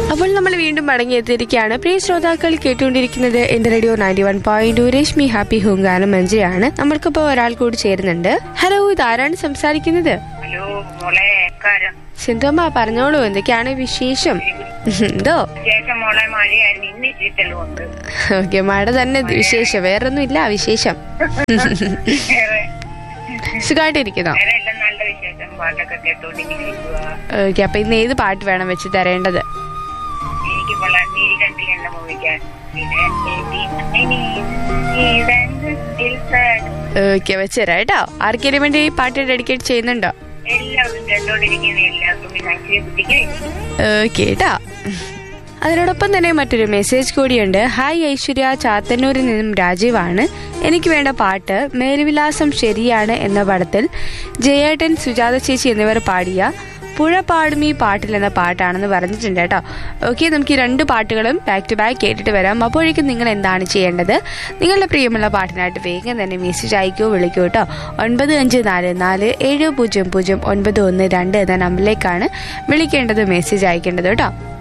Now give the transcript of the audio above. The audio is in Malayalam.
അപ്പോൾ നമ്മൾ വീണ്ടും മടങ്ങിയെത്തിയിരിക്കുകയാണ് പ്രിയ ശ്രോതാക്കൾ കേട്ടുകൊണ്ടിരിക്കുന്നത് എന്റെ radio ninety one point Rashmi happy ഹൂങ്കാനം മഞ്ജരിയാണ് നമ്മൾക്കിപ്പോ ഒരാൾ കൂടി ചേരുന്നുണ്ട് ഹലോ ഇതാരാണ് സംസാരിക്കുന്നത് ഹലോ മോളെ കാരം സിന്ധുമ്മ പറഞ്ഞോളൂ എന്തൊക്കെയാണ് വിശേഷം എന്തോ ശേഷം മോളെ മഴയായിരുന്നു ഇന്ന് ചീറ്റലുണ്ട് ഓക്കെ മഴ തന്നെ വിശേഷം വേറൊന്നും ഇല്ല വിശേഷം വേറെ സുഖമായിട്ടിരിക്കുന്നോ വേറെ എല്ലാം നല്ല വിശേഷം പാട്ടൊക്കെ കേട്ടോണ്ടിങ്ങനെ ഇരിക്കുക ഓക്കെ അപ്പൊ ഇന്ന് ഏത് പാട്ട് വേണം വെച്ച് തരേണ്ടത് എനിക്ക് വളരെ നീരികണ്ടി എന്ന മൂവിക്കാൻ പിന്നെ ഇനി ഇതെന്ത് ദിൽസാണ്. ഓക്കെ വെച്ചുതരാം കേട്ടോ ആർക്കെങ്കിലും വേണ്ടി ഈ പാട്ട് ഡെഡിക്കേറ്റ് ചെയ്യുന്നുണ്ടോ എല്ലാവരും കേട്ടോണ്ടിരിക്കുന്ന എല്ലാവർക്കും പിന്നെ അഞ്ചിലെ കുട്ടിക്ക് ഓക്കെ കേട്ടോ അതിനോടൊപ്പം തന്നെ മറ്റൊരു മെസ്സേജ് കൂടിയുണ്ട് ഹായ് ഐശ്വര്യ ചാത്തന്നൂരിൽ നിന്നും രാജീവാണ് എനിക്ക് വേണ്ട പാട്ട് മേൽവിലാസം ശരിയാണ് എന്ന പടത്തിൽ ജയേട്ടൻ സുജാത ചേച്ചി എന്നിവർ പാടിയ പുഴ പാടും ഈ പാട്ടിൽ എന്ന പാട്ടാണെന്ന് പറഞ്ഞിട്ടുണ്ട് കേട്ടോ ഓക്കെ നമുക്ക് ഈ രണ്ട് പാട്ടുകളും ബാക്ക് ടു ബാക്ക് കേട്ടിട്ട് വരാം അപ്പോഴേക്കും നിങ്ങൾ എന്താണ് ചെയ്യേണ്ടത് നിങ്ങളുടെ പ്രിയമുള്ള പാട്ടിനായിട്ട് വേഗം തന്നെ മെസ്സേജ് അയക്കോ വിളിക്കോ കേട്ടോ ഒൻപത് അഞ്ച് നാല് നാല് ഏഴ് പൂജ്യം പൂജ്യം ഒൻപത് ഒന്ന് രണ്ട് എന്ന നമ്പറിലേക്കാണ് വിളിക്കേണ്ടത് മെസ്സേജ് അയക്കേണ്ടത് കേട്ടോ